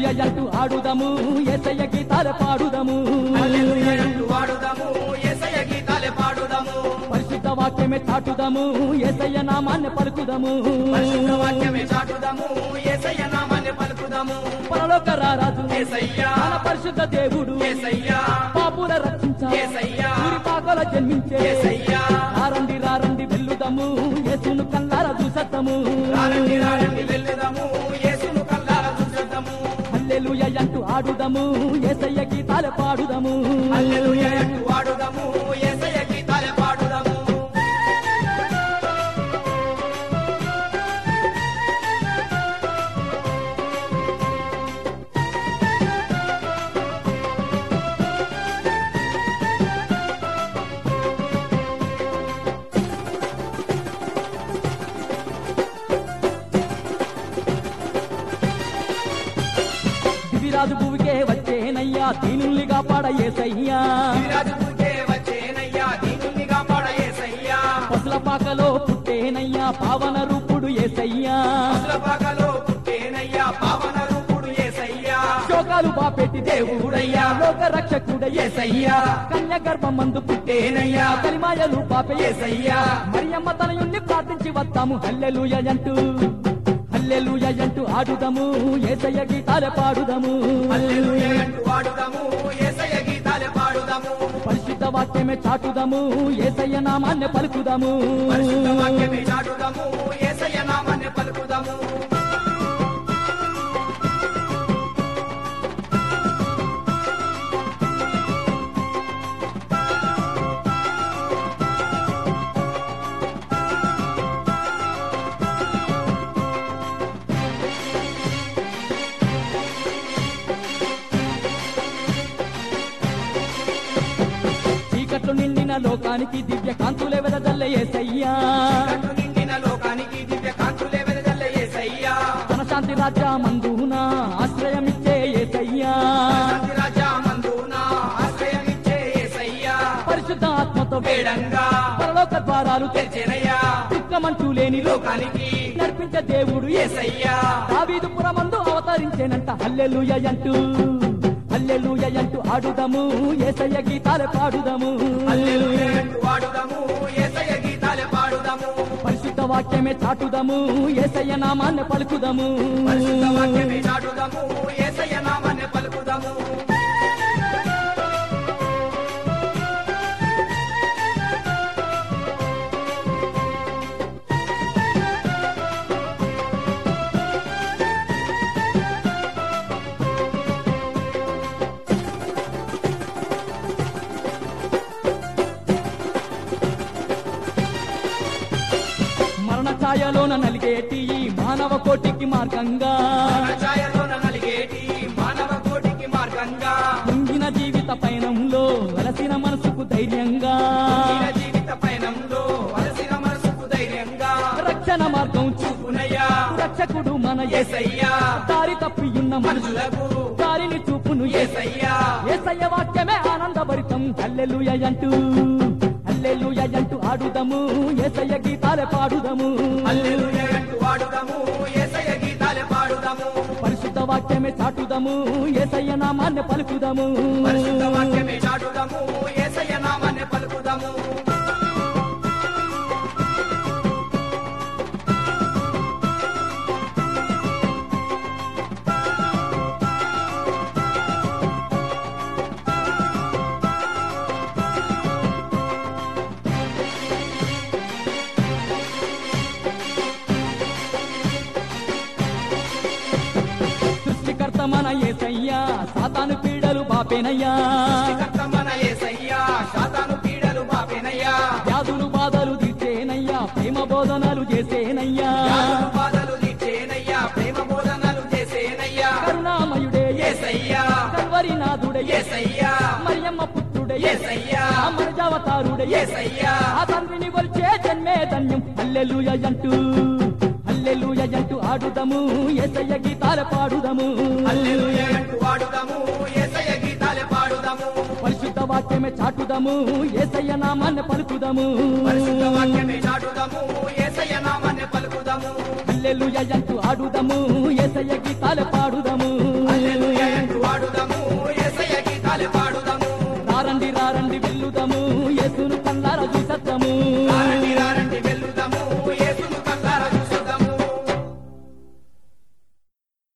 హల్లెలూయ అంటూ ఆడుదము ఏసయ్య గీతాలు పాడుదము హల్లెలూయా అంటూ వాడుదాము యేసయ్య గీతాలే పాడుదాము పరిశుద్ధ వాక్యమే చాటుదము ఏసయ్య నామాన్ని పలుకుదము పరిశుద్ధ వాక్యమే చాటుదాము యేసయ్య నామాన్ని పలుకుదాము పరలోక రారాజు యేసయ్యా మన పరిశుద్ధ దేవుడు యేసయ్యా పాపుల రక్షించ యేసయ్యా పాకల జన్మించే యేసయ్యా రారండి రారండి వెళ్ళుదము యేసును కల్లార చూసద్దము రారండి రారండి వెళ్ళుదాము యేసును కల్లారా చూసేద్దాము హల్లెలూయ అంటూ ఆడుదము ఏసయ్య గీతాలు పాడుదము హల్లెలూయా అంటూ వాడుదాము యేసయ్య గీతాలే పాడుదాము దివిరాజు భూమికే వచ్చేనయ్యా దీనుల్నిగా పాడ ఏసయ్యా రాజుకే వచ్చేనయ్యా దీనుల్ని కాపాడ యేసయ్యా పసుల పాకలో పుట్టేనయ్యా పావన రూపుడు ఏసయ్యా పాకలో పుట్టేనయ్యా పావన రూపుడు యేసయ్యా శోకాలు బాపెట్టి దేవుడయ్యా లోక రక్షకుడ ఏసయ్యా కన్య గర్భమందు పుట్టేనయ్యా కలిమాయలు పాపే ఏసయ్యా మరియమ్మ తనయుణ్ణి ప్రార్థించి వస్తాము హల్లెలూయ అంటూ హల్లెలూయ అంటూ ఆడుదము ఏసయ్య గీతాలు పాడుదము హల్లెలూయా అంటూ వాడుదాము యేసయ్య గీతాలే పాడుదాము పరిశుద్ధ వాక్యమే చాటుదము ఏసయ్య నామాన్ని పలుకుదము పరిశుద్ధ వాక్యమే చాటుదాము యేసయ్య నామాన్ని పలుకుదాము చీకట్లు నిండిన లోకానికి దివ్య కాంతులే వెదజల్లే ఏసయ్యా కన్ను నిండిన లోకానికి దివ్య కాంతులే వెదజల్ల యేసయ్యా తన శాంతి రాజ్య మందున ఆశ్రయమిచ్చే ఏసయ్యా శాంతి రాజా మందున ఆశ్రయమిచ్చే యేసయ్యా పరిశుద్ధ ఆత్మతో వేడంగా పరలోక ద్వారాలు తెరిచి తెరిచెనయ్యా దుఃఖమంటూ లేని లోకానికి లోకానికి నడిపించే దేవుడు యేసయ్యా దావీదు పురమందు అవతరించేనంట హల్లెలూయ అంటూ హల్లెలూయ అంటూ ఆడుదము ఏసయ్య గీతాలు పాడుదము హల్లెలూయా అంటూ వాడుదాము యేసయ్య గీతాలే పాడుదాము పరిశుద్ధ వాక్యమే చాటుదము ఏసయ్య నామాన్ని పలుకుదము పరిశుద్ధ వాక్యమే చాటుదాము యేసయ్య నామాన్ని పలుకుదాము మరణ ఛాయలోన నలిగేటి ఈ మానవ కోటికి మార్గంగా ఛాయలోన నలిగేటి మానవ కోటికి మార్గంగా పొంగిన జీవిత పయనంలో వలసిన మనసుకు ధైర్యంగా ఈయన జీవిత పయనంలో వలసిన మనసుకు ధైర్యంగా రక్షణ మార్గం చూపు పునయ్యా రక్షకుడు మన యేసయ్యా దారి తప్పియున్న మనుషులకు మనుషులకు దారిని చూపును యేసయ్యా ఏసయ్య వాక్యమే ఆనందభరితం హల్లెలూయ అంటూ హల్లెలూయ అంటూ ఆడుదము ఏసయ్య గీతాలే పాడుదము హల్లెలూయా అంటూ వాడుదాము యేసయ్య గీతాలే పాడుదాము పరిశుద్ధ వాక్యమే చాటుదము ఏసయ్య నామాన్ని పలుకుదము పరిశుద్ధ వాక్యమే చాటుదాము యేసయ్య నామాన్ని పలుకుదాము సృష్టికర్త మన ఏసయ్యా సాతాను పీడలు బాపేనయ్యా కర్త మన యేసయ్యా శాతాను పీడలు బాపేనయ్యా వ్యాధులు బాధలు తీర్చేనయ్యా ప్రేమ బోధనలు చేసేనయ్యా యాతన బాధలు తీర్చేనయ్యా ప్రేమ బోధనలు చేసేనయ్యా కరుణామయుడే యేసయ్యా కల్వరి నాథుడే యేసయ్యా మరియమ్మ పుత్రుడే యేసయ్యా అమరజావతారుడే యేసయ్యా ఆ తండ్రిని కొలిచే జన్మే ధన్యం హల్లెలూయ అంటూ హల్లెలూయ అంటూ ఆడుదము ఏసయ్య గీతాలు పాడుదము హల్లెలూయా అంటూ వాడుదాము యేసయ్య గీతాలే పాడుదాము పరిశుద్ధ వాక్యమే చాటుదము ఏసయ్య నామాన్ని పలుకుదము పరిశుద్ధ వాక్యమే చాటుదాము యేసయ్య నామాన్ని పలుకుదాము హల్లెలూయ అంటూ ఆడుదము ఏసయ్య గీతాలు పాడుదము హల్లెలూయా కారణ